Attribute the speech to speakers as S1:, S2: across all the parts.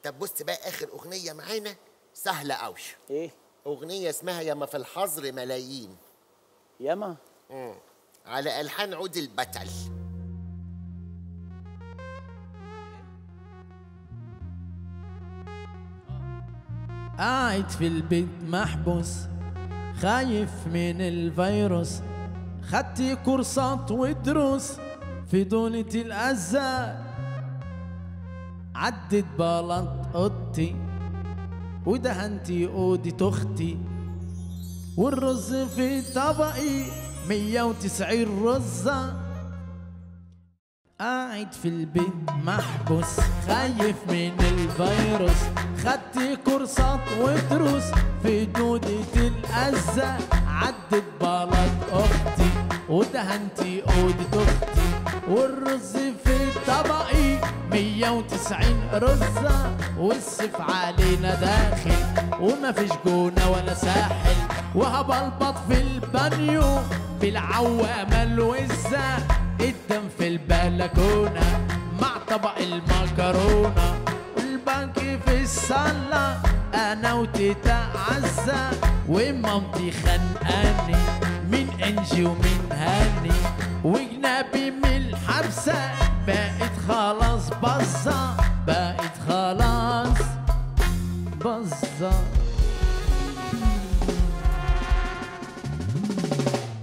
S1: طب بص بقى اخر اغنيه معانا سهله قوي
S2: ايه
S1: اغنيه اسمها ياما في الحظر ملايين
S2: ياما
S1: مم. على الحان عود البتل
S3: قاعد في البيت محبوس خايف من الفيروس خدت كورسات ودروس في دولة الأزاء عدت بلط اوضتي ودهنتي أوضة أختي والرز في طبقي مية وتسعين رزة قاعد في البيت محبوس خايف من الفيروس خدت كورسات ودروس في دودة الأزة عدت بلد أختي ودهنتي أوضة أختي والرز في طبقي مية وتسعين رزة والسيف علينا داخل وما فيش جونة ولا ساحل وهبلبط في البانيو بالعوامة الوزة الدم في البلكونة مع طبق المكرونة والبنك في الصالة أنا وتيتا عزة ومامتي خانقاني من إنجي ومن هاني وجنابي من الحبسة بقت خلاص بزة بقت خلاص بزة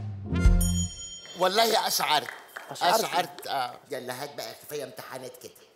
S1: والله اشعرت
S2: أشعرت.
S1: اشعرت اه يلا هات بقى كفايه امتحانات كده